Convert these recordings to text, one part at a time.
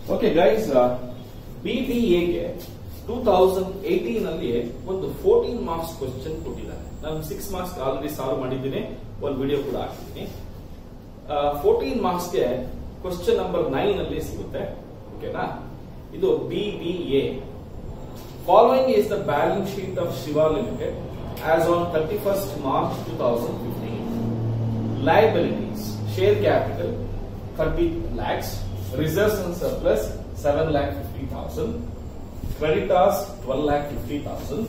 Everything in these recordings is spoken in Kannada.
ಓಕೆ ಗೈಸ್ ಬಿಬಿಎಗೆ ಟೂ ತೌಸಂಡ್ ಏಟೀನ್ ಅಲ್ಲಿ ಒಂದು ಫೋರ್ಟೀನ್ ಮಾರ್ಕ್ಸ್ ಕ್ವಶನ್ ಕೊಟ್ಟಿದ್ದಾರೆ ನಾನು ಸಿಕ್ಸ್ ಮಾರ್ಕ್ಸ್ ಆಲ್ರೆಡಿ ಸಾಲ್ವ್ ಮಾಡಿದ್ದೀನಿ ಒಂದು ವಿಡಿಯೋ ಕೂಡ ಹಾಕಿದ್ದೀನಿ ಫೋರ್ಟೀನ್ ಮಾರ್ಕ್ಸ್ಗೆ ಕ್ವಶನ್ ನಂಬರ್ ನೈನ್ ಅಲ್ಲಿ ಸಿಗುತ್ತೆ ಓಕೆನಾ ಇದು BBA following is the balance sheet of Shiva limited as on thirty first March two thousand fifteen liabilities, share capital 30 lakhs, reserves and surplus 7 lakh 50,000, creditors 12 lakh 50,000,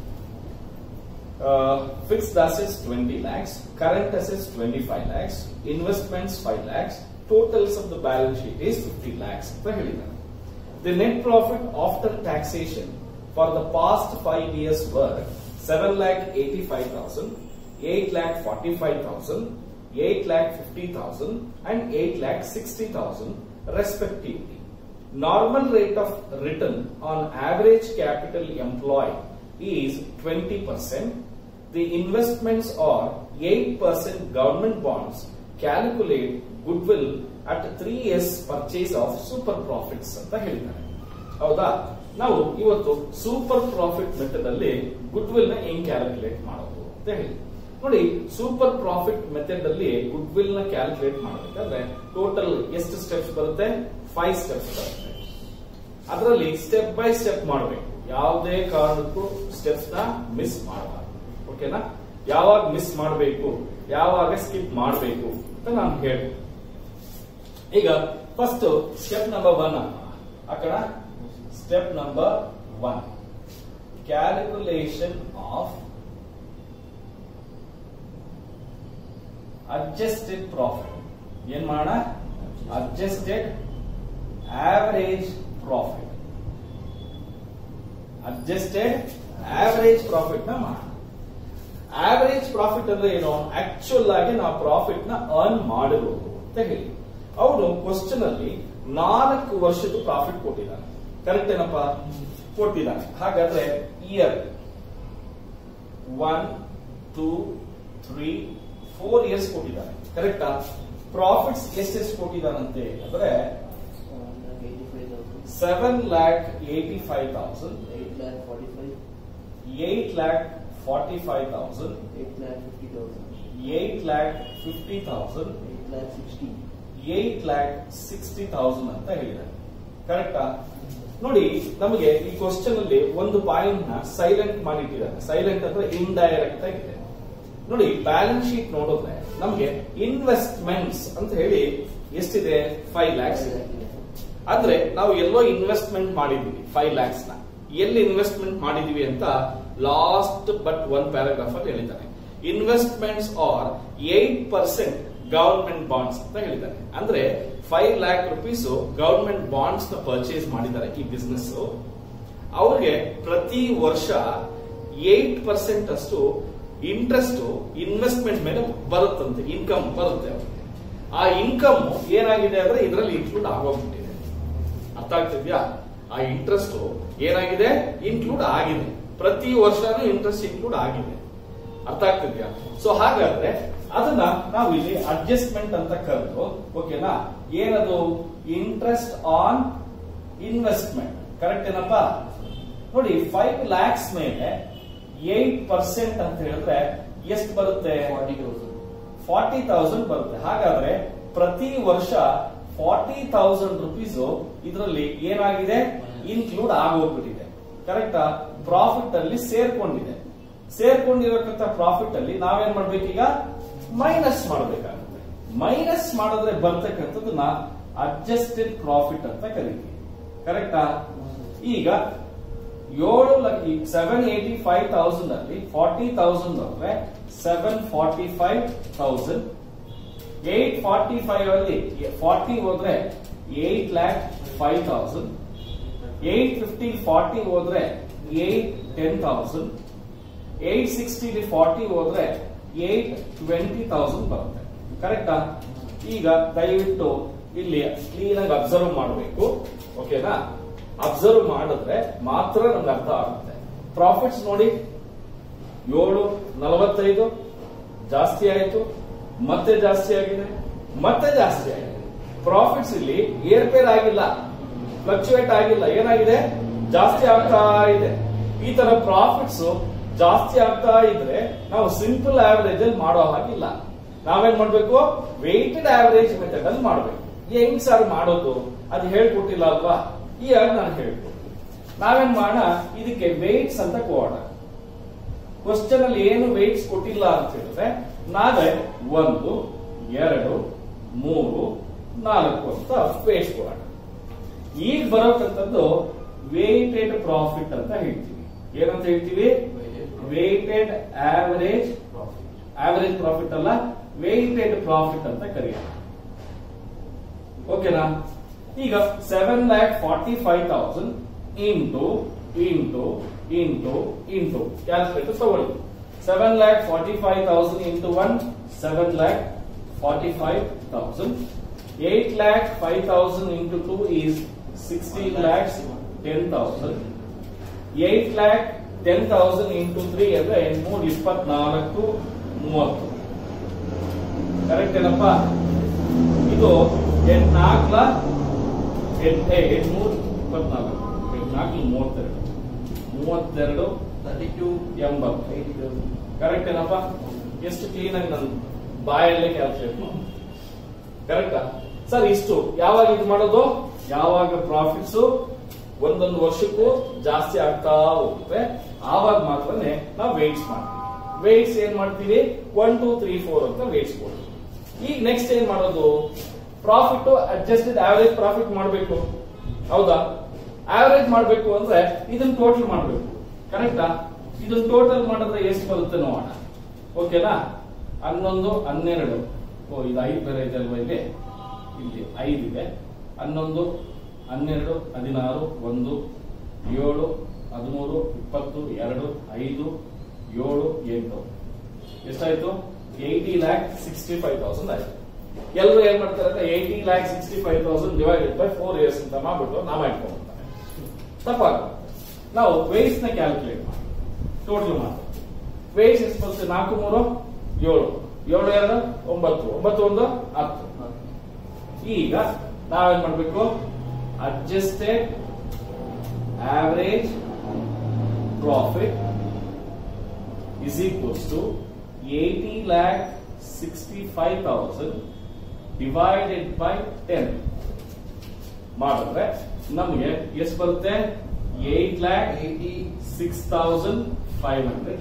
uh, fixed assets 20 lakhs, current assets 25 lakhs, investments 5 lakhs, totals of the balance sheet is 50 lakhs ಅಂತ ಹೇಳಿದ್ದಾರೆ. The net profit after taxation for the past 5 years were 7 lakh 85,000, 8 lakh 45,000, 8 lakh 50,000 and 8 lakh 60,000 respectively. Normal rate of return on average capital employed is 20%. The investments are 8% government bonds. Calculate goodwill at 3 years purchase of super profits ಅಂತ ಹೇಳಿದ್ದಾರೆ ಹೌದಾ ನಾವು ಇವತ್ತು ಸೂಪರ್ ಪ್ರಾಫಿಟ್ ಮೆಥಡ್ ಅಲ್ಲಿ ಗುಡ್ವಿಲ್ ನ ಹೆಂಗ್ ಕ್ಯಾಲ್ಕುಲೇಟ್ ಮಾಡೋದು ಅಂತ ಹೇಳಿ ನೋಡಿ ಸೂಪರ್ ಪ್ರಾಫಿಟ್ ಮೆಥಡ್ ಅಲ್ಲಿ ಗುಡ್ ವಿಲ್ ನ ಕ್ಯಾಲ್ಕುಲೇಟ್ ಮಾಡಬೇಕಾದ್ರೆ ಟೋಟಲ್ ಎಷ್ಟು ಸ್ಟೆಪ್ಸ್ ಬರುತ್ತೆ ಫೈವ್ ಸ್ಟೆಪ್ಸ್ ಬರುತ್ತೆ ಅದರಲ್ಲಿ ಸ್ಟೆಪ್ ಬೈ ಸ್ಟೆಪ್ ಮಾಡಬೇಕು ಯಾವುದೇ ಕಾರಣಕ್ಕೂ ಸ್ಟೆಪ್ಸ್ ನ ಮಿಸ್ ಮಾಡಬಾರ್ದು ಓಕೆನಾ ಯಾವಾಗ ಮಿಸ್ ಮಾಡಬೇಕು ಯಾವಾಗ ಸ್ಕಿಪ್ ಮಾಡಬೇಕು ಅಂತ ನಾನು ಹೇಳಿ ಈಗ ಫಸ್ಟ್ ಸ್ಟೆಪ್ ನಂಬರ್ ಒನ್ ಅక్కడ step number one calculation of adjusted profit ಏನ್ ಮಾಡೋಣ adjusted average profit adjusted average profit ನ ಮಾಡೋಣ ಆವರೇಜ್ ಪ್ರಾಫಿಟ್ ಅಂದ್ರೆ ಏನು ಆಕ್ಚುಲ್ ಆಗಿ ನಾವು ಪ್ರಾಫಿಟ್ ನ ಅರ್ನ್ ಮಾಡಿರೋದು ಅಂತ ಹೇಳಿ ಅವನು ಕ್ವಶನ್ ಅಲ್ಲಿ ನಾಲ್ಕು ವರ್ಷದ ಪ್ರಾಫಿಟ್ ಕೊಟ್ಟಿದ್ದಾನೆ ಕರೆಕ್ಟ್ ಏನಪ್ಪ ಕೊಟ್ಟಿದ್ದಾನೆ ಹಾಗಾದ್ರೆ year one two three four years ಕೊಟ್ಟಿದ್ದಾನೆ ಕರೆಕ್ಟಾ ಪ್ರಾಫಿಟ್ಸ್ ಎಷ್ಟೆಷ್ಟು ಕೊಟ್ಟಿದ್ದಾನಂತೆ ಅಂದ್ರೆ seven lakh eighty five thousand eight lakh forty five thousand eight lakh fifty thousand eight lakh sixty thousand ಅಂತ ಹೇಳಿದ್ದಾರೆ ಕರೆಕ್ಟಾ ನೋಡಿ ನಮಗೆ ಈ ಕ್ವಶನ್ ಅಲ್ಲಿ ಒಂದು ಪಾಯಿಂಟ್ ನ ಸೈಲೆಂಟ್ ಮಾಡಿಟ್ಟಿದ್ದಾರೆ ಸೈಲೆಂಟ್ ಅಂದ್ರೆ ಇಂಡೈರೆಕ್ಟ್ ಆಗಿದೆ ನೋಡಿ ಬ್ಯಾಲೆನ್ಸ್ ಶೀಟ್ ನೋಡಿದ್ರೆ ನಮಗೆ ಇನ್ವೆಸ್ಟ್ಮೆಂಟ್ಸ್ ಅಂತ ಹೇಳಿ ಎಷ್ಟಿದೆ ಫೈವ್ ಲ್ಯಾಕ್ಸ್ ಇದೆ ಅಂದ್ರೆ ನಾವು ಎಲ್ಲೋ ಇನ್ವೆಸ್ಟ್ಮೆಂಟ್ ಮಾಡಿದೀವಿ ಫೈವ್ ಲ್ಯಾಕ್ಸ್ ನ ಎಲ್ಲಿ ಇನ್ವೆಸ್ಟ್ಮೆಂಟ್ ಮಾಡಿದೀವಿ ಅಂತ ಲಾಸ್ಟ್ ಬಟ್ ಒನ್ ಪ್ಯಾರಾಗ್ರಾಫ್ ಅಲ್ಲಿ ಹೇಳಿದ್ದಾನೆ investments are eight percent government bonds ಅಂತ ಹೇಳಿದ್ದಾರೆ ಅಂದ್ರೆ five lakh rupees government bonds ನ ಪರ್ಚೇಸ್ ಮಾಡಿದ್ದಾರೆ ಈ ಬಿಸ್ನೆಸ್ ಅವ್ರಿಗೆ ಪ್ರತಿ ವರ್ಷ ಏಟ್ ಪರ್ಸೆಂಟ್ ಅಷ್ಟು ಇಂಟ್ರೆಸ್ಟ್ ಇನ್ವೆಸ್ಟ್ಮೆಂಟ್ ಮೇಲೆ ಬರುತ್ತಂತೆ ಇನ್ಕಮ್ ಬರುತ್ತೆ ಅವ್ರಿಗೆ ಆ ಇನ್ಕಮ್ ಏನಾಗಿದೆ ಅಂದ್ರೆ ಇದರಲ್ಲಿ ಇನ್ಕ್ಲೂಡ್ ಆಗೋಗ್ಬಿಟ್ಟಿದೆ ಅರ್ಥ ಆಗ್ತಿದ್ಯಾ ಆ ಇಂಟ್ರೆಸ್ಟ್ ಏನಾಗಿದೆ ಇನ್ಕ್ಲೂಡ್ ಆಗಿದೆ ಪ್ರತಿ ವರ್ಷನೂ ಇಂಟ್ರೆಸ್ಟ್ ಇನ್ಕ್ಲೂಡ್ ಆಗಿದೆ ಅರ್ಥ ಆಗ್ತಿದ್ಯಾ ಸೊ ಹಾಗಾದ್ರೆ ಅದನ್ನ ನಾವು ಇಲ್ಲಿ ಅಡ್ಜಸ್ಟ್ಮೆಂಟ್ ಅಂತ ಕರೆದು ಓಕೆನಾ ಏನದು ಇಂಟ್ರೆಸ್ಟ್ ಆನ್ ಇನ್ವೆಸ್ಟ್ಮೆಂಟ್ ಕರೆಕ್ಟ್ ಏನಪ್ಪಾ ನೋಡಿ ಫೈವ್ ಲ್ಯಾಕ್ಸ್ ಮೇಲೆ ಏಟ್ ಪರ್ಸೆಂಟ್ ಅಂತ ಹೇಳಿದ್ರೆ ಎಷ್ಟು ಬರುತ್ತೆ ಫಾರ್ಟಿ ತೌಸಂಡ್ ಬರುತ್ತೆ ಹಾಗಾದ್ರೆ ಪ್ರತಿ ವರ್ಷ ಫಾರ್ಟಿ ತೌಸಂಡ್ ರುಪೀಸ್ ಇದರಲ್ಲಿ ಏನಾಗಿದೆ ಇನ್ಕ್ಲೂಡ್ ಆಗೋಗ್ಬಿಟ್ಟಿದೆ ಕರೆಕ್ಟಾ ಪ್ರಾಫಿಟ್ ಅಲ್ಲಿ ಸೇರ್ಕೊಂಡಿದೆ ಸೇರ್ಕೊಂಡಿರತಕ್ಕಂಥ ಪ್ರಾಫಿಟ್ ಅಲ್ಲಿ ನಾವೇನ್ ಮಾಡ್ಬೇಕೀಗ ಮೈನಸ್ ಮಾಡಬೇಕಾಗುತ್ತೆ ಮೈನಸ್ ಮಾಡಿದ್ರೆ ಬರ್ತಕ್ಕಂಥದ್ದನ್ನ ಅಡ್ಜಸ್ಟೆಡ್ ಪ್ರಾಫಿಟ್ ಅಂತ ಕರಿತೀವಿ ಕರೆಕ್ಟಾ ಈಗ ಏಳು ಸೆವೆನ್ ಏಟಿ ಫೈವ್ ತೌಸಂಡ್ ಅಲ್ಲಿ ಫಾರ್ಟಿ ತೌಸಂಡ್ ಅಂದ್ರೆ seven forty five thousand eight forty five ಅಲ್ಲಿ ಫಾರ್ಟಿ ಹೋದ್ರೆ eight lakh five thousand eight fifty forty ಹೋದ್ರೆ ಏಟ್ ಟೆನ್ ತೌಸಂಡ್ ಏಟ್ ಸಿಕ್ಸ್ಟಿಲಿ ಫಾರ್ಟಿ ಹೋದ್ರೆ ಏಟ್ ಟ್ವೆಂಟಿ ತೌಸಂಡ್ ಬರುತ್ತೆ ಕರೆಕ್ಟಾ ಈಗ ದಯವಿಟ್ಟು ಇಲ್ಲಿ ಕ್ಲೀನ್ ಆಗಿ ಅಬ್ಸರ್ವ್ ಮಾಡಬೇಕು ಓಕೆನಾ ಅಬ್ಸರ್ವ್ ಮಾಡಿದ್ರೆ ಮಾತ್ರ ನಮ್ಗೆ ಅರ್ಥ ಆಗುತ್ತೆ ಪ್ರಾಫಿಟ್ಸ್ ನೋಡಿ ಏಳು ನಲವತ್ತೈದು ಜಾಸ್ತಿ ಆಯಿತು ಮತ್ತೆ ಜಾಸ್ತಿ ಆಗಿದೆ ಮತ್ತೆ ಜಾಸ್ತಿ ಆಗಿದೆ ಪ್ರಾಫಿಟ್ಸ್ ಇಲ್ಲಿ ಏರ್ಪೇರ್ ಆಗಿಲ್ಲ ಫ್ಲಕ್ಚುಯೇಟ್ ಆಗಿಲ್ಲ ಏನಾಗಿದೆ ಜಾಸ್ತಿ ಆಗ್ತಾ ಇದೆ ಈ ತರ ಪ್ರಾಫಿಟ್ಸ್ ಜಾಸ್ತಿ ಆಗ್ತಾ ಇದ್ರೆ ನಾವು ಸಿಂಪಲ್ ಆವರೇಜ್ ಅಲ್ಲಿ ಮಾಡೋ ಹಾಗಿಲ್ಲ ನಾವೇನ್ ಮಾಡ್ಬೇಕು ವೆಯ್ಟೆಡ್ ಆವರೇಜ್ ಮೆಥಡ್ ಅಲ್ಲಿ ಮಾಡ್ಬೇಕು ಹೆಂಗ್ ಸರ್ ಮಾಡೋದು ಅದು ಹೇಳ್ಕೊಟ್ಟಿಲ್ಲ ಅಲ್ವಾ ಈಗ ನಾನು ಹೇಳ್ಕೊಡ್ತೀನಿ ನಾವೇನ್ ಮಾಡೋಣ ಇದಕ್ಕೆ ವೆಯ್ಟ್ಸ್ ಅಂತ ಕೊಡೋಣ ಕ್ವಶನ್ ಅಲ್ಲಿ ಏನು ವೆಯ್ಟ್ಸ್ ಕೊಟ್ಟಿಲ್ಲ ಅಂತ ಹೇಳಿದ್ರೆ ನಾವೇ ಒಂದು ಎರಡು ಮೂರು ನಾಲ್ಕು ಅಂತ ವೇಟ್ಸ್ ಕೊಡೋಣ ಈಗ ಬರೋಕ್ಕಂಥದ್ದು ವೇಟೆಡ್ ಪ್ರಾಫಿಟ್ ಅಂತ ಹೇಳ್ತೀವಿ ಏನಂತ ಹೇಳ್ತೀವಿ ವೇಟೆಡ್ ಆವರೇಜ್ ಆವರೇಜ್ ಪ್ರಾಫಿಟ್ ಅಲ್ಲ ವೇಟೆಡ್ ಪ್ರಾಫಿಟ್ ಅಂತ ಕರೆಯೋಣ ಓಕೆನಾ ಈಗ seven lakh forty five thousand into into into into calculator ತಗೊಳ್ಳಿ seven lakh forty five thousand into one seven lakh forty five thousand eight lakh five thousand into two is sixteen lakhs ten thousand eight lakh ten thousand into three ಅಂದ್ರೆ ಮೂರ್ ಇಪ್ಪತ್ನಾಲ್ಕು ಮೂವತ್ತು ಕರೆಕ್ಟ್ ಏನಪ್ಪ ಇದು ಎಂಟ್ನಾಲ್ಕಲ ಎಂಟ್ ಎಂಟ್ಮೂರ್ ಇಪ್ಪತ್ನಾಲ್ಕು ಎಂಟ್ನಾಲ್ಕು ಮೂವತ್ತೆರಡು ಮೂವತ್ತೆರಡು ತರ್ಟಿ ಟು ಎಂಬತ್ತು ಏಯ್ಟಿ ತೌಸಂಡ್ ಕರೆಕ್ಟ್ ಏನಪ್ಪ ಎಷ್ಟು ಕ್ಲೀನ್ ಆಗಿ ನಾನು ಬಾಯಲ್ಲೇ ಕ್ಯಾಲ್ಕುಲೇಟ್ ಕರೆಕ್ಟಾ ಸರ್ ಇಷ್ಟು ಯಾವಾಗ ಇದು ಮಾಡೋದು ಯಾವಾಗ ಪ್ರಾಫಿಟ್ಸ್ ಒಂದೊಂದು ವರ್ಷಕ್ಕೂ ಜಾಸ್ತಿ ಆಗ್ತಾ ಹೋಗುತ್ತೆ ಆವಾಗ ಮಾತ್ರನೇ ನಾವು ವೇಟ್ಸ್ ಮಾಡ್ತೀವಿ ವೇಟ್ಸ್ ಏನ್ ಮಾಡ್ತೀವಿ ಒನ್ ಟೂ ತ್ರೀ ಫೋರ್ ಅಂತ ವೇಟ್ಸ್ ಕೊಡ್ತೀವಿ ಈಗ ನೆಕ್ಸ್ಟ್ ಏನ್ ಮಾಡೋದು ಪ್ರಾಫಿಟ್ ಅಡ್ಜಸ್ಟೆಡ್ ಆವರೇಜ್ ಪ್ರಾಫಿಟ್ ಮಾಡಬೇಕು ಹೌದಾ ಆವರೇಜ್ ಮಾಡಬೇಕು ಅಂದ್ರೆ ಇದನ್ನ ಟೋಟಲ್ ಮಾಡಬೇಕು ಕರೆಕ್ಟಾ ಇದನ್ನ ಟೋಟಲ್ ಮಾಡಿದ್ರೆ ಎಷ್ಟು ಬರುತ್ತೆ ನೋಡೋಣ ಓಕೆನಾ ಹನ್ನೊಂದು ಹನ್ನೆರಡು ಓ ಇದು ಐದು ಬೇರೆ ಇದೆ ಅಲ್ವಾ ಇಲ್ಲಿ ಇಲ್ಲಿ ಐದು ಇದೆ ಹನ್ನೊಂದು ಹನ್ನೆರಡು ಹದಿನಾರು ಒಂದು ಏಳು ಹದಿಮೂರು ಇಪ್ಪತ್ತು ಎರಡು ಐದು ಏಳು ಎಂಟು ಎಷ್ಟಾಯ್ತು eighty lakh sixty five thousand ಆಯ್ತು ಎಲ್ಲರೂ ಏನ್ ಮಾಡ್ತಾರೆ ಅಂದ್ರೆ eighty lakh sixty five thousand divided by four years ಅಂತ ಮಾಡ್ಬಿಟ್ಟು ನಾವ್ ಇಟ್ಕೊಂಡ್ಬಿಡ್ತಾರೆ ತಪ್ಪಾಗುತ್ತೆ ನಾವು ವೇಟ್ಸ್ ನ ಕ್ಯಾಲ್ಕುಲೇಟ್ ಮಾಡಿ ಟೋಟಲ್ ಮಾಡಿ ವೇಟ್ಸ್ ಎಷ್ಟು ಬರುತ್ತೆ ನಾಲ್ಕು ಮೂರು ಏಳು ಏಳು ಎರಡು ಒಂಬತ್ತು ಒಂಬತ್ತು ಒಂದು ಹತ್ತು ಈಗ ನಾವೇನ್ ಮಾಡ್ಬೇಕು adjusted average profit is equals to 80 lakh 65,000 divided by 10 ಮಾಡಿದ್ರೆ ನಮಗೆ ಎಷ್ಟು ಬರುತ್ತೆ eight lakh eighty six thousand five hundred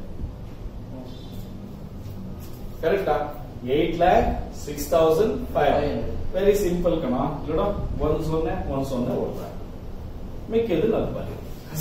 ಕರೆಕ್ಟಾ eight lakh six thousand five hundred very simple ಕಣ ನೋಡ ಒಂದ್ ಸೊನ್ನೆ ಒಂದ್ ಸೊನ್ನೆ ಓಡ್ತಾರೆ ಮಿಕ್ಕಿದ್ದು ನನ್ ಬರಿ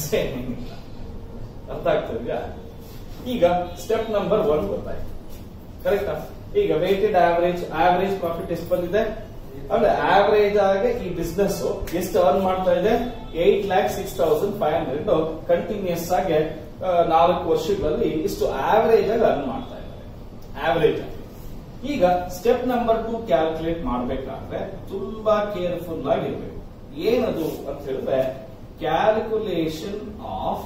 ಅರ್ಥ ಆಗ್ತದ್ಯಾ ಈಗ ಸ್ಟೆಪ್ ನಂಬರ್ ಒನ್ ಗೊತ್ತಾಯ್ತು ಕರೆಕ್ಟಾ ಈಗ ವೇಟೆಡ್ ಆವರೇಜ್ ಆವರೇಜ್ ಪ್ರಾಫಿಟ್ ಎಷ್ಟು ಬಂದಿದೆ ಅಂದ್ರೆ ಆವರೇಜ್ ಆಗಿ ಈ ಬಿಸ್ನೆಸ್ ಎಷ್ಟು ಅರ್ನ್ ಮಾಡ್ತಾ ಇದೆ eight lakh six thousand five hundred continuous ಆಗಿ ಆ, ನಾಲ್ಕು ವರ್ಷಗಳಲ್ಲಿ ಇಷ್ಟು ಆವರೇಜ್ ಆಗಿ ಅರ್ನ್ ಮಾಡ್ತಾ ಇದ್ದಾರೆ ಆವರೇಜ್ ಆಗಿ ಈಗ ಸ್ಟೆಪ್ ನಂಬರ್ ಟು ಕ್ಯಾಲ್ಕುಲೇಟ್ ಮಾಡಬೇಕಾದ್ರೆ ತುಂಬಾ ಕೇರ್ಫುಲ್ ಆಗಿರ್ಬೇಕು ಏನದು ಅಂತ ಹೇಳಿದ್ರೆ calculation of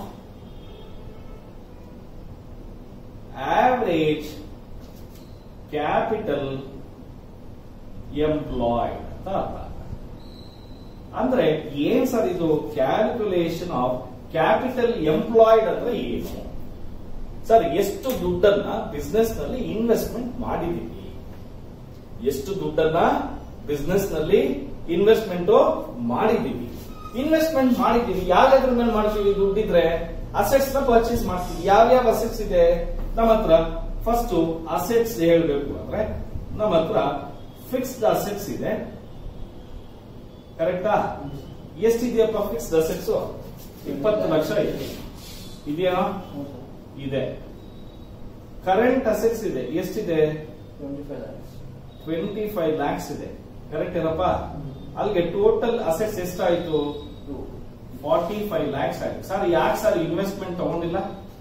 average capital employed ಅಂತ ಅರ್ಥ ಅಂದ್ರೆ ಏನ್ ಸರ್ ಇದು ಕ್ಯಾಲ್ಕುಲೇಷನ್ ಆಫ್ ಕ್ಯಾಪಿಟಲ್ ಎಂಪ್ಲಾಯ್ಡ್ ಅಂದ್ರೆ ಏನು ಸರ್ ಎಷ್ಟು ದುಡ್ಡನ್ನ ಬಿಸ್ನೆಸ್ ನಲ್ಲಿ ಇನ್ವೆಸ್ಟ್ಮೆಂಟ್ ಮಾಡಿದೀವಿ ಎಷ್ಟು ದುಡ್ಡನ್ನ ಬಿಸ್ನೆಸ್ ನಲ್ಲಿ ಇನ್ವೆಸ್ಟ್ಮೆಂಟ್ ಮಾಡಿದೀವಿ ಇನ್ವೆಸ್ಟ್ಮೆಂಟ್ ಮಾಡಿದೀವಿ ಯಾವ್ಯಾವ್ದ್ರ ಮೇಲೆ ಮಾಡ್ತೀವಿ ದುಡ್ಡಿದ್ರೆ ಅಸೆಟ್ಸ್ ನ ಪರ್ಚೇಸ್ ಮಾಡ್ತೀವಿ ಯಾವ್ಯಾವ ಅಸೆಟ್ಸ್ ಇದೆ ನಮ್ಮ ಹತ್ರ ಫಸ್ಟ್ ಅಸೆಟ್ಸ್ ಹೇಳ್ಬೇಕು ಅಂದ್ರೆ ನಮ್ಮ ಹತ್ರ ಫಿಕ್ಸ್ಡ್ ಅಸೆಟ್ಸ್ ಇದೆ ಕರೆಕ್ಟಾ ಎಷ್ಟಿದೆಯಪ್ಪ ಫಿಕ್ಸ್ಡ್ ಅಸೆಟ್ಸ್ ಇಪ್ಪತ್ತು ಲಕ್ಷ ಇದೆ ಇದೆಯಾ ಇದೆ ಕರೆಂಟ್ ಅಸೆಟ್ಸ್ ಇದೆ ಎಷ್ಟಿದೆ twenty five lakhs twenty five lakhs ಇದೆ ಕರೆಕ್ಟ್ ಏನಪ್ಪ ಅಲ್ಲಿಗೆ ಟೋಟಲ್ ಅಸೆಟ್ಸ್ ಎಷ್ಟಾಯ್ತು ಟು ಫಾರ್ಟಿ ಫೈವ್ ಲ್ಯಾಕ್ಸ್ ಆಯ್ತು ಸರ್ ಯಾಕೆ ಸರ್ ಇನ್ವೆಸ್ಟ್ಮೆಂಟ್ ತಗೊಂಡಿಲ್ಲ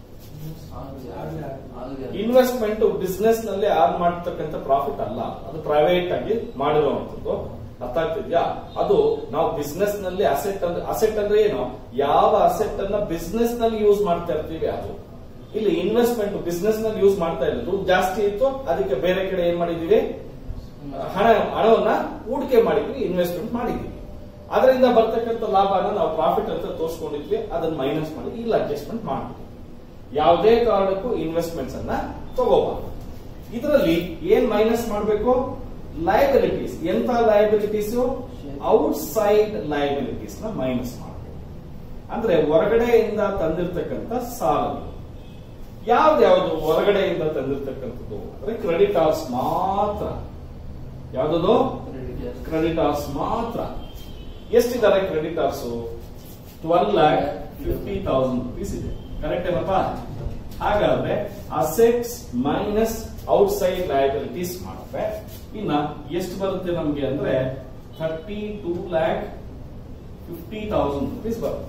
ಇನ್ವೆಸ್ಟ್ಮೆಂಟ್ ಬಿಸ್ನೆಸ್ ನಲ್ಲಿ ಆರ್ನ್ ಮಾಡ್ತಕ್ಕಂಥ ಪ್ರಾಫಿಟ್ ಅಲ್ಲ ಅದು ಪ್ರೈವೇಟ್ ಆಗಿ ಮಾಡಿರುವಂತದ್ದು ಅರ್ಥ ಆಗ್ತಿದ್ಯಾ ಅದು ನಾವು ಬಿಸ್ನೆಸ್ ನಲ್ಲಿ ಅಸೆಟ್ ಅಂದ್ರೆ ಅಸೆಟ್ ಅಂದ್ರೆ ಏನು ಯಾವ ಅಸೆಟ್ ಅನ್ನ ಬಿಸ್ನೆಸ್ ನಲ್ಲಿ ಯೂಸ್ ಮಾಡ್ತಾ ಇರ್ತೀವಿ ಅದು ಇಲ್ಲಿ ಇನ್ವೆಸ್ಟ್ಮೆಂಟ್ ಬಿಸ್ನೆಸ್ ನಲ್ಲಿ ಯೂಸ್ ಮಾಡ್ತಾ ಇಲ್ಲ ದುಡ್ಡು ಜಾಸ್ತಿ ಇತ್ತು ಅದಕ್ಕೆ ಬೇರೆ ಕಡೆ ಏನ್ ಮಾಡಿದೀವಿ ಹಣ ಹಣವನ್ನ ಹೂಡಿಕೆ ಮಾಡಿದ್ವಿ ಇನ್ವೆಸ್ಟ್ಮೆಂಟ್ ಮಾಡಿದ್ವಿ ಅದರಿಂದ ಬರ್ತಕ್ಕಂಥ ಲಾಭನ ನಾವು ಪ್ರಾಫಿಟ್ ಅಂತ ತೋರಿಸ್ಕೊಂಡಿದ್ವಿ ಅದನ್ನ ಮೈನಸ್ ಮಾಡಿ ಇಲ್ಲಿ ಅಡ್ಜಸ್ಟ್ಮೆಂಟ್ ಮಾಡ್ತೀವಿ ಯಾವುದೇ ಕಾರಣಕ್ಕೂ ಇನ್ವೆಸ್ಟ್ಮೆಂಟ್ಸ್ ಅನ್ನ ತಗೋಬಾರ್ದು ಇದರಲ್ಲಿ ಏನ್ ಮೈನಸ್ ಮಾಡಬೇಕು ಲಯಬಿಲಿಟೀಸ್ ಎಂತ ಲಯಬಿಲಿಟೀಸ್ ಔಟ್ ಸೈಡ್ ಲಯಬಿಲಿಟೀಸ್ ನ ಮೈನಸ್ ಮಾಡಬೇಕು ಅಂದ್ರೆ ಹೊರಗಡೆಯಿಂದ ತಂದಿರ್ತಕ್ಕಂಥ ಸಾಲಗಳು ಯಾವ್ದ್ಯಾವ್ದು ಹೊರಗಡೆಯಿಂದ ತಂದಿರ್ತಕ್ಕಂಥದ್ದು ಅಂದ್ರೆ ಕ್ರೆಡಿಟಾರ್ಸ್ ಮಾತ್ರ ಯಾವ್ದದು Creditors. ಕ್ರೆಡಿಟಾರ್ಸ್ ಮಾತ್ರ ಎಷ್ಟಿದ್ದಾರೆ creditors twelve lakh fifty thousand rupees ಇದೆ ಕರೆಕ್ಟ್ ಏನಪ್ಪ ಹಾಗಾದ್ರೆ assets minus outside liabilities ಮಾಡಿದ್ರೆ ಇನ್ನ ಎಷ್ಟು ಬರುತ್ತೆ ನಮ್ಗೆ ಅಂದ್ರೆ thirty two lakh fifty thousand rupees ಬರುತ್ತೆ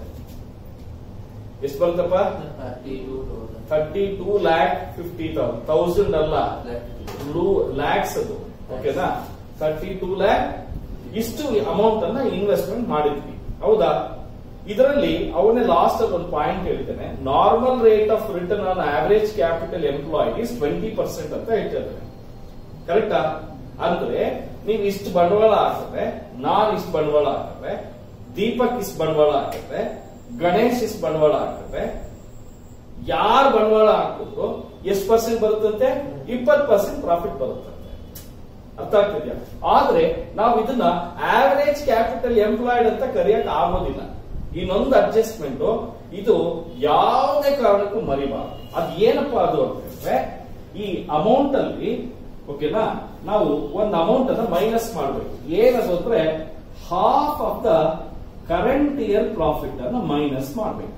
ಎಷ್ಟು ಬರುತ್ತಪ್ಪ Thirty-two thousand. Thirty two lakh fifty thousand thousand ಅಲ್ಲ ಲ್ಯಾಕ್ಸ್ ಅದು ಓಕೆನಾ ಥರ್ಟಿ ಟೂ ಲ್ಯಾಕ್ ಇಷ್ಟು ಅಮೌಂಟ್ ಅನ್ನ ಇನ್ವೆಸ್ಟ್ಮೆಂಟ್ ಮಾಡಿದ್ವಿ ಹೌದಾ ಇದರಲ್ಲಿ ಅವನೇ ಲಾಸ್ಟ್ ಅಲ್ಲಿ ಒಂದು ಪಾಯಿಂಟ್ ಹೇಳ್ತೇನೆ normal rate of return on average capital employee is twenty percent ಅಂತ ಹೇಳ್ತಿದ್ದಾರೆ ಕರೆಕ್ಟಾ ಅಂದ್ರೆ ನೀವು ಇಷ್ಟು ಬಂಡವಾಳ ಹಾಕಿದ್ರೆ ನಾನ್ ಇಷ್ಟು ಬಂಡವಾಳ ಹಾಕಿದ್ರೆ ದೀಪಕ್ ಇಷ್ಟು ಬಂಡವಾಳ ಹಾಕಿದ್ರೆ ಗಣೇಶ್ ಇಷ್ಟು ಬಂಡವಾಳ ಹಾಕಿದ್ರೆ ಯಾರು ಬಂಡವಾಳ ಹಾಕಿದ್ರು ಎಷ್ಟು ಪರ್ಸೆಂಟ್ ಬರುತ್ತಂತೆ ಇಪ್ಪತ್ತು ಪರ್ಸೆಂಟ್ ಪ್ರಾಫಿಟ್ ಬರುತ್ತಂತೆ ಅರ್ಥ ಆಗ್ತಿದ್ಯಾ ಆದ್ರೆ ನಾವು ಇದನ್ನ ಆವರೇಜ್ ಕ್ಯಾಪಿಟಲ್ ಎಂಪ್ಲಾಯ್ಡ್ ಅಂತ ಕರೆಯಕ್ ಆಗೋದಿಲ್ಲ ಇನ್ನೊಂದು ಅಡ್ಜಸ್ಟ್ಮೆಂಟ್ ಇದು ಯಾವುದೇ ಕಾರಣಕ್ಕೂ ಮರಿಬಾರ್ದು ಅದ್ ಏನಪ್ಪಾ ಅದು ಅಂತಂದ್ರೆ ಈ ಅಮೌಂಟ್ ಅಲ್ಲಿ ಓಕೆನಾ ನಾವು ಒಂದು ಅಮೌಂಟ್ ಅನ್ನ ಮೈನಸ್ ಮಾಡಬೇಕು ಏನದು ಅಂದ್ರೆ half of the current year profit ಅನ್ನ ಮೈನಸ್ ಮಾಡಬೇಕು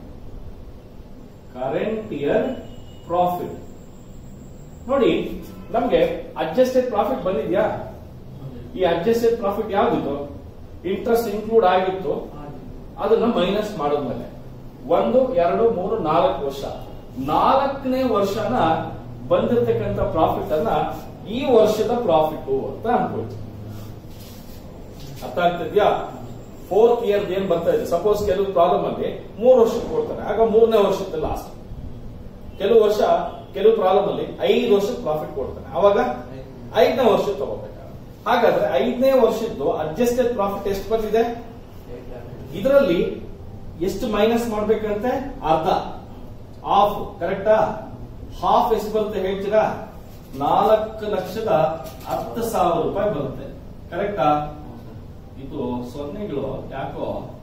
ಕರೆಂಟ್ ಇಯರ್ ಪ್ರಾಫಿಟ್ ನೋಡಿ ನಮ್ಗೆ ಅಡ್ಜಸ್ಟೆಡ್ ಪ್ರಾಫಿಟ್ ಬಂದಿದ್ಯಾ ಈ ಅಡ್ಜಸ್ಟೆಡ್ ಪ್ರಾಫಿಟ್ ಯಾವ್ದಿತ್ತು ಇಂಟ್ರೆಸ್ಟ್ ಇನ್ಕ್ಲೂಡ್ ಆಗಿತ್ತು ಅದನ್ನ ಮೈನಸ್ ಮಾಡಿದ್ಮೇಲೆ ಒಂದು ಎರಡು ಮೂರು ನಾಲ್ಕು ವರ್ಷ ನಾಲ್ಕನೇ ವರ್ಷನ ಬಂದಿರತಕ್ಕಂತ ಪ್ರಾಫಿಟ್ ಅನ್ನ ಈ ವರ್ಷದ ಪ್ರಾಫಿಟ್ ಅಂತ ಅನ್ಕೊಳ್ತೀವಿ ಅರ್ಥ ಆಗ್ತಿದ್ಯಾ ಫೋರ್ತ್ ಇಯರ್ ಏನ್ ಬರ್ತಾ ಇದೆ ಸಪೋಸ್ ಕೆಲವು ಪ್ರಾಬ್ಲಮ್ ಅಲ್ಲಿ ಮೂರು ವರ್ಷಕ್ಕೆ ಕೊಡ್ತಾರೆ ಆಗ ಮೂರನೇ ವರ್ಷದ ಲಾಸ್ಟ್ ಕೆಲವು ವರ್ಷ ಕೆಲವು ಪ್ರಾಬ್ಲಮ್ ಅಲ್ಲಿ ಐದು ವರ್ಷಕ್ಕೆ ಪ್ರಾಫಿಟ್ ಕೊಡ್ತಾನೆ ಅವಾಗ ಐದನೇ ವರ್ಷ ತಗೋಬೇಕಾಗುತ್ತೆ ಹಾಗಾದ್ರೆ ಐದನೇ ವರ್ಷದ್ದು ಅಡ್ಜಸ್ಟೆಡ್ ಪ್ರಾಫಿಟ್ ಎಷ್ಟು ಬಂದಿದೆ ಇದರಲ್ಲಿ ಎಷ್ಟು ಮೈನಸ್ ಮಾಡ್ಬೇಕಂತೆ ಅರ್ಧ ಹಾಫ್ ಕರೆಕ್ಟಾ ಹಾಫ್ ಎಷ್ಟು ಬರುತ್ತೆ ಹೇಳ್ತೀರಾ ನಾಲ್ಕು ಲಕ್ಷದ ಹತ್ತು ಸಾವಿರ ರೂಪಾಯಿ ಬರುತ್ತೆ ಕರೆಕ್ಟಾ ಇದು ಸೊನ್ನೆಗಳು ಯಾಕೋ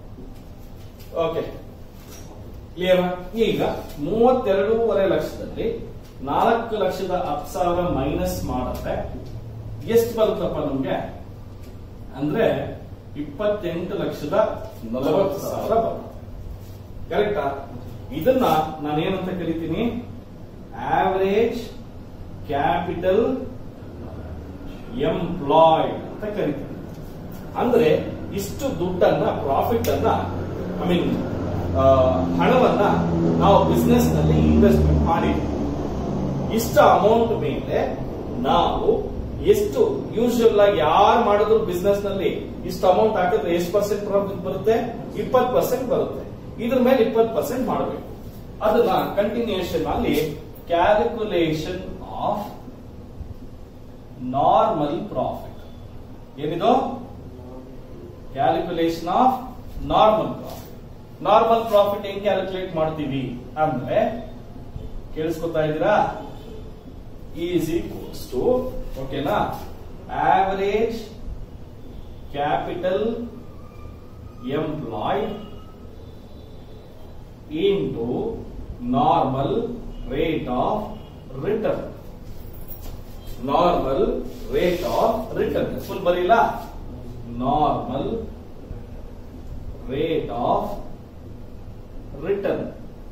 ಓಕೆ ಕ್ಲಿಯರ್ ಈಗ ಮೂವತ್ತೆರಡೂವರೆ ಲಕ್ಷದಲ್ಲಿ ನಾಲ್ಕು ಲಕ್ಷದ ಹತ್ತು ಸಾವಿರ ಮೈನಸ್ ಮಾಡಿದ್ರೆ ಎಷ್ಟು ಬರುತ್ತಪ್ಪ ನಮ್ಗೆ ಅಂದ್ರೆ ಇಪ್ಪತ್ತೆಂಟು ಲಕ್ಷದ ನಲವತ್ತು ಸಾವಿರ ಬರುತ್ತೆ ಕರೆಕ್ಟಾ ಇದನ್ನ ನಾನೇನಂತ ಕರಿತೀನಿ ಆವರೇಜ್ ಕ್ಯಾಪಿಟಲ್ ಎಂಪ್ಲಾಯ್ಡ್ ಅಂತ ಕರಿತೀನಿ ಅಂದ್ರೆ ಇಷ್ಟು ದುಡ್ಡನ್ನ ಪ್ರಾಫಿಟ್ ಅನ್ನ ಐ ಮೀನ್ ಹಣವನ್ನ ನಾವು ಬಿಸ್ನೆಸ್ ನಲ್ಲಿ ಇನ್ವೆಸ್ಟ್ಮೆಂಟ್ ಮಾಡಿದ್ವಿ ಇಷ್ಟು ಅಮೌಂಟ್ ಮೇಲೆ ನಾವು ಎಷ್ಟು ಯೂಶುವಲ್ ಆಗಿ ಯಾರು ಮಾಡಿದ್ರು ಬಿಸ್ನೆಸ್ ನಲ್ಲಿ ಇಷ್ಟು ಅಮೌಂಟ್ ಹಾಕಿದ್ರೆ ಎಷ್ಟು ಪರ್ಸೆಂಟ್ ಪ್ರಾಫಿಟ್ ಬರುತ್ತೆ ಇಪ್ಪತ್ತು ಪರ್ಸೆಂಟ್ ಬರುತ್ತೆ ಇದ್ರ ಮೇಲೆ ಇಪ್ಪತ್ತು ಪರ್ಸೆಂಟ್ ಮಾಡಬೇಕು ಅದನ್ನ ಕಂಟಿನ್ಯೂಷನ್ ಅಲ್ಲಿ ಕ್ಯಾಲ್ಕುಲೇಷನ್ ಆಫ್ ನಾರ್ಮಲ್ ಪ್ರಾಫಿಟ್ ಏನಿದು calculation of normal profit normal profit ಹೆಂಗ್ ಕ್ಯಾಲ್ಕುಲೇಟ್ ಮಾಡ್ತೀವಿ ಅಂದ್ರೆ ಕೇಳಿಸ್ಕೊತಾ ಇದ್ದೀರಾ ಈಸ್ ಈಕ್ವಲ್ಸ್ ಟು ಓಕೆನಾ average capital employed into normal rate of return normal rate of return full ಬರೀಲ್ಲ ನಾರ್ಮಲ್ ರೇಟ್ ಆಫ್ ರಿಟರ್ನ್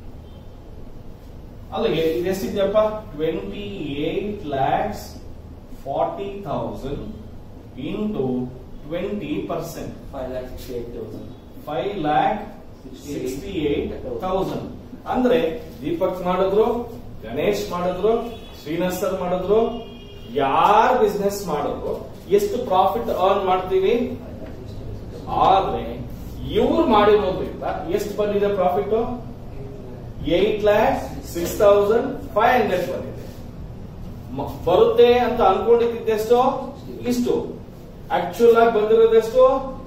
ಅಲ್ಲಿಗೆ ಇದು ಎಷ್ಟಿದೆಯಪ್ಪ twenty eight lakhs forty thousand into twenty percent Five lakh sixty-eight thousand. Five lakh sixty eight thousand ಅಂದ್ರೆ ದೀಪಕ್ ಮಾಡಿದ್ರು ಗಣೇಶ್ ಮಾಡಿದ್ರು ಶ್ರೀನಾಥ್ ಸರ್ ಮಾಡಿದ್ರು ಯಾರ್ ಬಿಸ್ನೆಸ್ ಮಾಡಿದ್ರು ಎಷ್ಟು ಪ್ರಾಫಿಟ್ ಅರ್ನ್ ಮಾಡ್ತೀವಿ ಆದ್ರೆ ಇವ್ರು ಮಾಡಿರೋದ್ರಿಂದ ಎಷ್ಟು ಬಂದಿದೆ profit eight lakh six thousand five hundred ಬಂದಿದೆ ಮ- ಬರುತ್ತೆ ಅಂತ ಅನ್ಕೊಂಡಿದ್ದೆಷ್ಟು ಇಷ್ಟು ಆಕ್ಚುಲ್ ಆಗಿ ಬಂದಿರೋದೆಷ್ಟು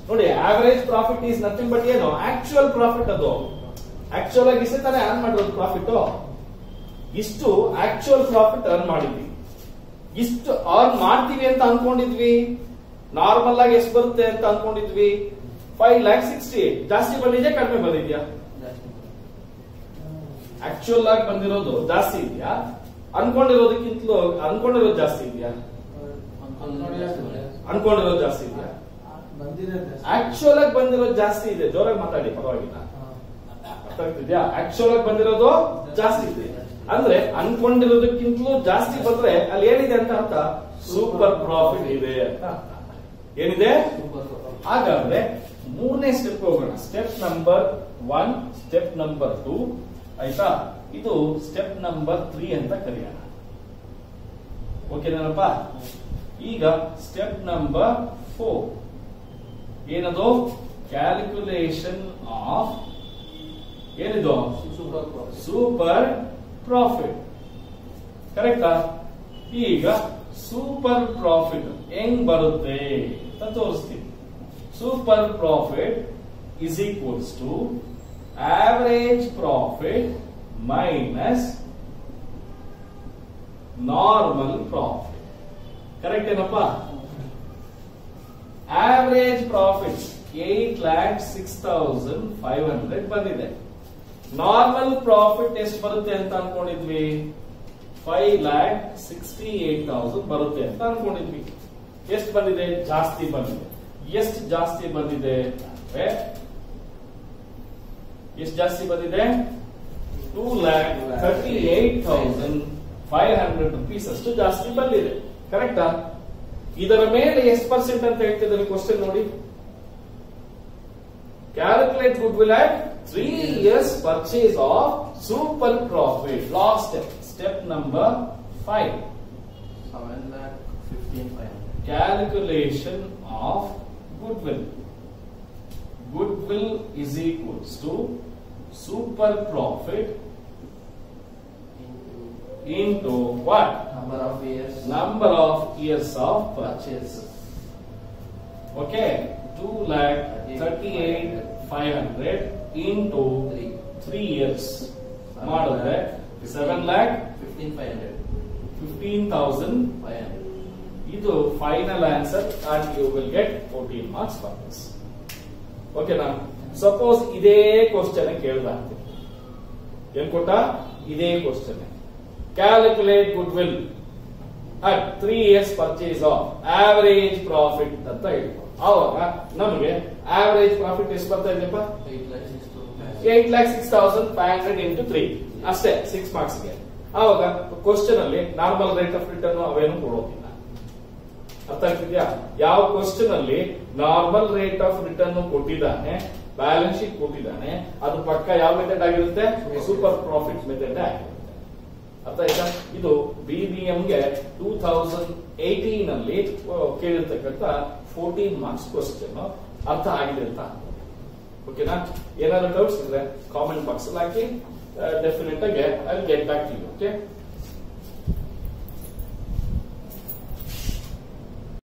ನೋಡಿ average profit is nothing but ಏನು ಆಕ್ಚುಯಲ್ ಪ್ರಾಫಿಟ್ ಅದು ಆಕ್ಚುಯಲ್ ಆಗಿ ಇಷ್ಟೇ ತಾನೇ ಅರ್ನ್ ಮಾಡಿರೋದು ಪ್ರಾಫಿಟ್ ಇಷ್ಟು ಆಕ್ಚುಯಲ್ ಪ್ರಾಫಿಟ್ ಅರ್ನ್ ಮಾಡಿದ್ವಿ ಇಷ್ಟು ಅರ್ನ್ ಮಾಡ್ತೀವಿ ಅಂತ ಅನ್ಕೊಂಡಿದ್ವಿ ನಾರ್ಮಲ್ ಆಗಿ ಎಷ್ಟು ಬರುತ್ತೆ ಅಂತ ಅನ್ಕೊಂಡಿದ್ವಿ ಫೈವ್ ಲ್ಯಾಕ್ ಸಿಕ್ಸ್ಟಿ ಜಾಸ್ತಿ ಬಂದಿದ್ಯಾ ಕಡಿಮೆ ಬಂದಿದ್ಯಾ ಜಾಸ್ತಿ ಆಕ್ಚುಯಲ್ ಆಗಿ ಬಂದಿರೋದು ಜಾಸ್ತಿ ಇದೆಯಾ ಅನ್ಕೊಂಡಿರೋದಕ್ಕಿಂತಲೂ ಅನ್ಕೊಂಡಿರೋದು ಜಾಸ್ತಿ ಇದೆಯಾ ಅನ್ಕೊಂಡಿರೋದು ಜಾಸ್ತಿ ಇದೆಯಾ ಆಕ್ಚುಯಲ್ ಆಗಿ ಬಂದಿರೋದು ಜಾಸ್ತಿ ಇದೆ ಜೋರಾಗಿ ಮಾತಾಡಿ ಪರವಾಗಿಲ್ಲ ಅರ್ಥ ಆಗ್ತಿದ್ಯಾ ಆಕ್ಚುಯಲ್ ಆಗಿ ಬಂದಿರೋದು ಜಾಸ್ತಿ ಇದೆ ಅಂದ್ರೆ ಅನ್ಕೊಂಡಿರೋದಕ್ಕಿಂತಲೂ ಜಾಸ್ತಿ ಬಂದ್ರೆ ಅಲ್ಲಿ ಏನಿದೆ ಅಂತ ಅರ್ಥ ಸೂಪರ್ ಪ್ರಾಫಿಟ್ ಇದೆ ಅಂತ ಅರ್ಥ. ಏನಿದೆ ಹಾಗಾದ್ರೆ ಮೂರನೇ ಸ್ಟೆಪ್ ಹೋಗೋಣ step number one step number two ಆಯ್ತಾ ಇದು ಸ್ಟೆಪ್ ನಂಬರ್ ತ್ರೀ ಅಂತ ಕರೆಯೋಣ ಓಕೆನಪ್ಪ ಈಗ ಸ್ಟೆಪ್ ನಂಬರ್ ಫೋರ್ ಏನದು ಕ್ಯಾಲ್ಕುಲೇಷನ್ ಆಫ್ ಏನಿದು ಸೂಪರ್ ಪ್ರಾಫಿಟ್ ಸೂಪರ್ ಪ್ರಾಫಿಟ್ ಕರೆಕ್ಟಾ ಈಗ ಸೂಪರ್ ಪ್ರಾಫಿಟ್ ಹೆಂಗ್ ಬರುತ್ತೆ ಅಂತ ತೋರಿಸ್ತೀನಿ super profit is equals to average profit minus normal profit correct ಏನಪ್ಪ average profit eight lakh six thousand five hundred ಬಂದಿದೆ ನಾರ್ಮಲ್ ಪ್ರಾಫಿಟ್ ಎಷ್ಟು ಬರುತ್ತೆ ಅಂತ ಅನ್ಕೊಂಡಿದ್ವಿ five lakh sixty eight thousand ಬರುತ್ತೆ ಅಂತ ಅನ್ಕೊಂಡಿದ್ವಿ ಎಷ್ಟು ಬಂದಿದೆ ಜಾಸ್ತಿ ಬಂದಿದೆ ಎಷ್ಟು ಜಾಸ್ತಿ ಬಂದಿದೆ ಅಂದ್ರೆ ಎಷ್ಟು ಜಾಸ್ತಿ ಬಂದಿದೆ two lakh thirty eight thousand five hundred rupees ಅಷ್ಟು ಜಾಸ್ತಿ ಬಂದಿದೆ ಕರೆಕ್ಟಾ ಇದರ ಮೇಲೆ ಎಷ್ಟು ಪರ್ಸೆಂಟ್ ಅಂತ ಹೇಳ್ತಿದ್ದಾರೆ ಕ್ವಶನ್ ನೋಡಿ calculate goodwill at three years purchase of super profit last step step number five seven lakh fifteen five hundred calculation of goodwill. Goodwill is equals to super profit into what? Number of years Number of years of purchase. Purchase Okay, two lakh thirty-eight five hundred into three three years. ಮಾಡಿದ್ರೆ seven lakh fifteen five hundred fifteen thousand five hundred ಇದು final answer and you will get fourteen marks for this ಓಕೆನಾ ಸಪೋಸ್ ಇದೇ ಕ್ವಶನ್ ಕೇಳ್ದ ಏನ್ ಕೊಟ್ಟ ಇದೇ question calculate goodwill at three years purchase of average profit ಅಂತ ಹೇಳ್ಕೊ ಆವಾಗ ನಮಗೆ ಆವರೇಜ್ ಪ್ರಾಫಿಟ್ ಎಷ್ಟು ಬರ್ತಾ ಇದೆಯಪ್ಪ eight lakh six eight lakh six thousand five hundred into three ಅಷ್ಟೇ ಸಿಕ್ಸ್ ಮಾರ್ಕ್ಸ್ ಗೆ ಆವಾಗ ಕ್ವಶನ್ ಅಲ್ಲಿ ನಾರ್ಮಲ್ ರೇಟ್ ಆಫ್ ರಿಟರ್ನ್ ಅವೇನು ಕೊಡೋದಿಲ್ಲ ಅರ್ಥ ಆಗ್ತಿದ್ಯಾ ಯಾವ ಕ್ವಶನ್ ಅಲ್ಲಿ ನಾರ್ಮಲ್ ರೇಟ್ ಆಫ್ ರಿಟರ್ನ್ ಕೊಟ್ಟಿದ್ದಾನೆ ಬ್ಯಾಲೆನ್ಸ್ ಶೀಟ್ ಕೊಟ್ಟಿದ್ದಾನೆ ಅದು ಪಕ್ಕ ಯಾವ ಮೆಥಡ್ ಆಗಿರುತ್ತೆ ಸೂಪರ್ ಪ್ರಾಫಿಟ್ ಮೆಥಡ್ ಆಗಿರುತ್ತೆ ಅರ್ಥ ಆಯ್ತಾ ಇದು ಬಿ ಬಿ ಗೆ ಟೂ ತೌಸಂಡ್ ಏಟೀನ್ ಅಲ್ಲಿ ಕೇಳಿರ್ತಕ್ಕಂಥ ಫೋರ್ಟೀನ್ ಮಾರ್ಕ್ಸ್ ಕ್ವಶನ್ ಅರ್ಥ ಆಗಿದೆ ಅಂತ ಓಕೆನಾ ಏನಾದ್ರು ಡೌಟ್ಸ್ ಇದ್ರೆ ಕಾಮೆಂಟ್ ಬಾಕ್ಸ್ ಅಲ್ಲಿ ಹಾಕಿ ಡೆಫಿನೆಟ್ ಆಗಿ I get back to you okay